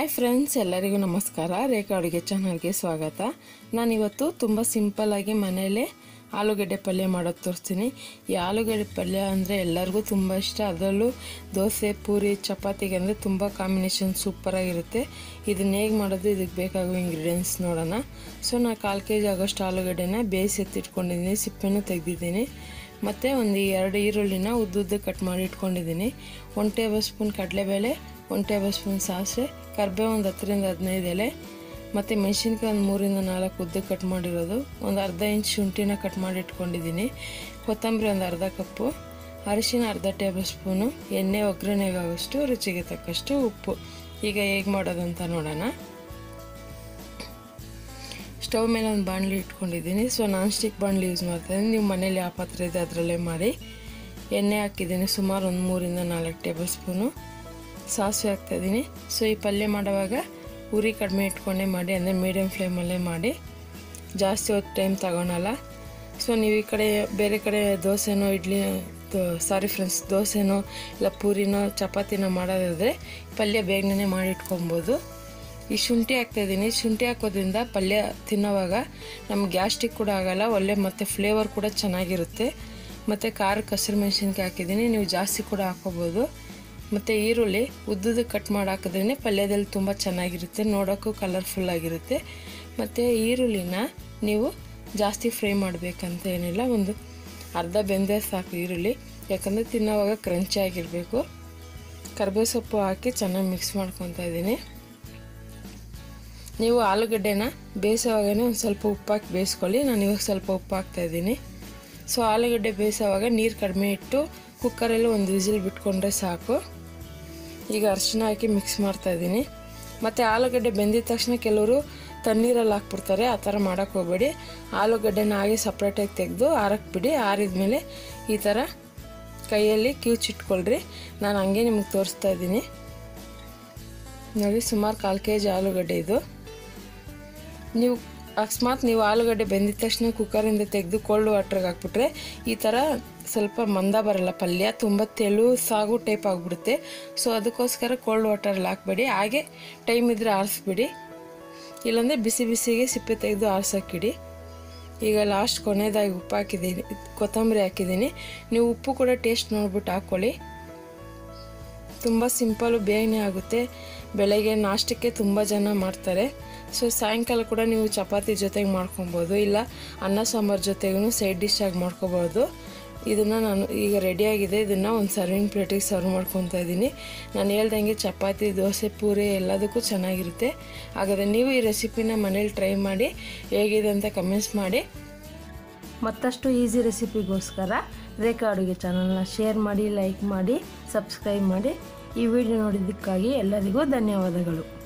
hi friends ಎಲ್ಲರಿಗೂ ನಮಸ್ಕಾರ ರೇಖಾ ಅಡುಗೆ ಚಾನಲ್ಗೆ ಸ್ವಾಗತ ನಾನಿವತ್ತು ತುಂಬ ಸಿಂಪಲ್ಲಾಗಿ ಮನೆಯಲ್ಲೇ ಆಲೂಗಡ್ಡೆ ಪಲ್ಯ ಮಾಡೋದು ತೋರಿಸ್ತೀನಿ ಈ ಆಲೂಗಡ್ಡೆ ಪಲ್ಯ ಅಂದರೆ ಎಲ್ಲರಿಗೂ ತುಂಬ ಇಷ್ಟ ಅದರಲ್ಲೂ ದೋಸೆ ಪೂರಿ ಚಪಾತಿಗೆ ಅಂದರೆ ತುಂಬ ಕಾಂಬಿನೇಷನ್ ಸೂಪರಾಗಿರುತ್ತೆ ಇದನ್ನ ಹೇಗೆ ಮಾಡೋದು ಇದಕ್ಕೆ ಬೇಕಾಗುವ ಇಂಗ್ರೀಡಿಯೆಂಟ್ಸ್ ನೋಡೋಣ ಸೊ ನಾನು ಕಾಲು ಕೆ ಜಿ ಆಗೋಷ್ಟು ಆಲೂಗಡ್ಡೆನ ಬೇಯಿಸಿ ಎತ್ತಿಟ್ಕೊಂಡಿದ್ದೀನಿ ಸಿಪ್ಪೆನೂ ತೆಗೆದಿದ್ದೀನಿ ಮತ್ತು ಒಂದು ಎರಡು ಈರುಳ್ಳಿನ ಉದ್ದುದ್ದ ಕಟ್ ಮಾಡಿ ಇಟ್ಕೊಂಡಿದ್ದೀನಿ ಒಂದು ಟೇಬಲ್ ಸ್ಪೂನ್ ಕಡಲೆಬೇಳೆ ಒಂದು ಟೇಬಲ್ ಸ್ಪೂನ್ ಸಾಸಿವೆ ಕರ್ಬೇವು ಒಂದು ಹತ್ತರಿಂದ ಹದಿನೈದು ಎಲೆ ಮತ್ತು ಮೆಣಸಿನ್ಕಾಯಿ ಒಂದು ಮೂರಿಂದ ನಾಲ್ಕು ಉದ್ದ ಕಟ್ ಮಾಡಿರೋದು ಒಂದು ಅರ್ಧ ಇಂಚ್ ಶುಂಠಿನ ಕಟ್ ಮಾಡಿ ಇಟ್ಕೊಂಡಿದ್ದೀನಿ ಕೊತ್ತಂಬರಿ ಒಂದು ಅರ್ಧ ಕಪ್ಪು ಅರಿಶಿನ ಅರ್ಧ ಟೇಬಲ್ ಸ್ಪೂನು ಎಣ್ಣೆ ಒಗ್ಗರಣೆಗಾಗೋಷ್ಟು ರುಚಿಗೆ ತಕ್ಕಷ್ಟು ಉಪ್ಪು ಈಗ ಹೇಗೆ ಮಾಡೋದಂತ ನೋಡೋಣ ಸ್ಟವ್ ಮೇಲೆ ಒಂದು ಬಾಣಲಿ ಇಟ್ಕೊಂಡಿದ್ದೀನಿ ಸೊ ನಾನ್ ಸ್ಟಿಕ್ ಬಾಣಲಿ ಯೂಸ್ ಮಾಡ್ತಾಯಿದ್ದೀನಿ ನೀವು ಮನೇಲಿ ಯಾವ ಪಾತ್ರೆ ಇದೆ ಅದರಲ್ಲೇ ಮಾಡಿ ಎಣ್ಣೆ ಹಾಕಿದ್ದೀನಿ ಸುಮಾರು ಒಂದು ಮೂರಿಂದ ನಾಲ್ಕು ಟೇಬಲ್ ಸ್ಪೂನು ಸಾಸಿವೆ ಹಾಕ್ತಾಯಿದ್ದೀನಿ ಸೊ ಈ ಪಲ್ಯ ಮಾಡುವಾಗ ಉರಿ ಕಡಿಮೆ ಇಟ್ಕೊಂಡೇ ಮಾಡಿ ಅಂದರೆ ಮೀಡಿಯಮ್ ಫ್ಲೇಮಲ್ಲೇ ಮಾಡಿ ಜಾಸ್ತಿ ಹೊತ್ತು ಟೈಮ್ ತಗೊಳಲ್ಲ ಸೊ ನೀವು ಈ ಕಡೆ ಬೇರೆ ಕಡೆ ದೋಸೆನೋ ಇಡ್ಲಿ ಸಾರಿ ಫ್ರೆಂಡ್ಸ್ ದೋಸೆನೋ ಇಲ್ಲ ಪೂರಿನೋ ಚಪಾತಿನೋ ಮಾಡೋದಾದರೆ ಪಲ್ಯ ಬೇಗನೆ ಮಾಡಿ ಇಟ್ಕೊಬೋದು ಈ ಶುಂಠಿ ಹಾಕ್ತಾಯಿದ್ದೀನಿ ಶುಂಠಿ ಹಾಕೋದ್ರಿಂದ ಪಲ್ಯ ತಿನ್ನೋವಾಗ ನಮ್ಗೆ ಗ್ಯಾಸ್ಟಿಕ್ ಕೂಡ ಆಗೋಲ್ಲ ಒಳ್ಳೆ ಮತ್ತು ಫ್ಲೇವರ್ ಕೂಡ ಚೆನ್ನಾಗಿರುತ್ತೆ ಮತ್ತು ಖಾರ ಹಸಿರು ಮೆಣಸಿನ್ಕಾಯಿ ಹಾಕಿದ್ದೀನಿ ನೀವು ಜಾಸ್ತಿ ಕೂಡ ಹಾಕೋಬೋದು ಮತ್ತು ಈರುಳ್ಳಿ ಉದ್ದುದ ಕಟ್ ಮಾಡಿ ಹಾಕಿದ್ರೇ ಪಲ್ಯದಲ್ಲಿ ತುಂಬ ಚೆನ್ನಾಗಿರುತ್ತೆ ನೋಡೋಕ್ಕೂ ಕಲರ್ಫುಲ್ ಆಗಿರುತ್ತೆ ಮತ್ತು ಈರುಳ್ಳಿನ ನೀವು ಜಾಸ್ತಿ ಫ್ರೈ ಮಾಡಬೇಕಂತ ಏನಿಲ್ಲ ಒಂದು ಅರ್ಧ ಬೆಂದೇ ಸಾಕು ಈರುಳ್ಳಿ ಯಾಕಂದರೆ ತಿನ್ನೋವಾಗ ಕ್ರಂಚಿ ಆಗಿರಬೇಕು ಕರ್ಬೇವು ಸೊಪ್ಪು ಹಾಕಿ ಚೆನ್ನಾಗಿ ಮಿಕ್ಸ್ ಮಾಡ್ಕೊತಾ ಇದ್ದೀನಿ ನೀವು ಆಲೂಗಡ್ಡೆನ ಬೇಯಿಸೋವಾಗನೇ ಒಂದು ಸ್ವಲ್ಪ ಉಪ್ಪು ಹಾಕಿ ಬೇಯಿಸ್ಕೊಳ್ಳಿ ನಾನು ಇವಾಗ ಸ್ವಲ್ಪ ಉಪ್ಪು ಹಾಕ್ತಾಯಿದ್ದೀನಿ ಸೊ ಆಲೂಗಡ್ಡೆ ಬೇಯಿಸೋವಾಗ ನೀರು ಕಡಿಮೆ ಇಟ್ಟು ಕುಕ್ಕರಲ್ಲಿ ಒಂದು ವಿಸಿಲ್ ಬಿಟ್ಕೊಂಡ್ರೆ ಸಾಕು ಈಗ ಅರಿಶಿನ ಹಾಕಿ ಮಿಕ್ಸ್ ಮಾಡ್ತಾಯಿದ್ದೀನಿ ಮತ್ತು ಆಲೂಗಡ್ಡೆ ಬೆಂದಿದ ತಕ್ಷಣ ಕೆಲವರು ತಣ್ಣೀರಲ್ಲಿ ಹಾಕ್ಬಿಡ್ತಾರೆ ಆ ಥರ ಮಾಡೋಕ್ಕೆ ಹೋಗಬೇಡಿ ಆಲೂಗಡ್ಡೆನ ಹಾಗೆ ಸಪ್ರೇಟಾಗಿ ತೆಗೆದು ಆರಕ್ಕೆ ಬಿಡಿ ಆರಿದ್ಮೇಲೆ ಈ ಥರ ಕೈಯಲ್ಲಿ ಕಿವುಚಿಟ್ಕೊಳ್ರಿ ನಾನು ಹಂಗೆ ನಿಮಗೆ ತೋರಿಸ್ತಾ ಇದ್ದೀನಿ ನೋಡಿ ಸುಮಾರು ಕಾಲು ಕೆ ಜಿ ಆಲೂಗಡ್ಡೆ ಇದು ನೀವು ಅಕಸ್ಮಾತ್ ನೀವು ಆಲೂಗಡ್ಡೆ ಬೆಂದಿದ ತಕ್ಷಣ ಕುಕ್ಕರಿಂದ ತೆಗೆದು ಕೋಲ್ಡ್ ವಾಟ್ರಿಗೆ ಹಾಕ್ಬಿಟ್ರೆ ಈ ಥರ ಸ್ವಲ್ಪ ಮಂದ ಬರಲ್ಲ ಪಲ್ಯ ತುಂಬ ತೆಳು ಸಾಗು ಟೈಪ್ ಆಗಿಬಿಡುತ್ತೆ ಸೊ ಅದಕ್ಕೋಸ್ಕರ ಕೋಲ್ಡ್ ವಾಟರಲ್ಲಿ ಹಾಕ್ಬೇಡಿ ಹಾಗೆ ಟೈಮ್ ಇದ್ದರೆ ಆರಿಸ್ಬಿಡಿ ಇಲ್ಲಾಂದರೆ ಬಿಸಿ ಬಿಸಿಗೆ ಸಿಪ್ಪೆ ತೆಗೆದು ಆರ್ಸೋಕ್ಕಿಡಿ ಈಗ ಲಾಸ್ಟ್ ಕೊನೆಯದಾಗಿ ಉಪ್ಪು ಹಾಕಿದ್ದೀನಿ ಕೊತ್ತಂಬರಿ ಹಾಕಿದ್ದೀನಿ ನೀವು ಉಪ್ಪು ಕೂಡ ಟೇಸ್ಟ್ ನೋಡ್ಬಿಟ್ಟು ಹಾಕ್ಕೊಳ್ಳಿ ತುಂಬ ಸಿಂಪಲ್ಲು ಬೇಗನೆ ಆಗುತ್ತೆ ಬೆಳಗ್ಗೆ ನಾಷ್ಟಕ್ಕೆ ತುಂಬ ಜನ ಮಾಡ್ತಾರೆ ಸೊ ಸಾಯಂಕಾಲ ಕೂಡ ನೀವು ಚಪಾತಿ ಜೊತೆಗೆ ಮಾಡ್ಕೊಬೋದು ಇಲ್ಲ ಅನ್ನ ಸಾಂಬಾರು ಜೊತೆಗೂ ಸೈಡ್ ಡಿಶ್ ಆಗಿ ಮಾಡ್ಕೊಬೋದು ಇದನ್ನು ನಾನು ಈಗ ರೆಡಿಯಾಗಿದೆ ಇದನ್ನು ಒಂದು ಸರ್ವಿಂಗ್ ಪ್ಲೇಟಿಗೆ ಸರ್ವ್ ಮಾಡ್ಕೊತಾ ಇದ್ದೀನಿ ನಾನು ಹೇಳ್ದಂಗೆ ಚಪಾತಿ ದೋಸೆ ಪೂರಿ ಎಲ್ಲದಕ್ಕೂ ಚೆನ್ನಾಗಿರುತ್ತೆ ಹಾಗಾದರೆ ನೀವು ಈ ರೆಸಿಪಿನ ಮನೇಲಿ ಟ್ರೈ ಮಾಡಿ ಹೇಗಿದೆ ಅಂತ ಕಮೆಂಟ್ಸ್ ಮಾಡಿ ಮತ್ತಷ್ಟು ಈಸಿ ರೆಸಿಪಿಗೋಸ್ಕರ ರೇಖಾ ಅಡುಗೆ ಚಾನಲ್ನ ಶೇರ್ ಮಾಡಿ ಲೈಕ್ ಮಾಡಿ ಸಬ್ಸ್ಕ್ರೈಬ್ ಮಾಡಿ ಈ ವಿಡಿಯೋ ನೋಡಿದ್ದಕ್ಕಾಗಿ ಎಲ್ಲರಿಗೂ ಧನ್ಯವಾದಗಳು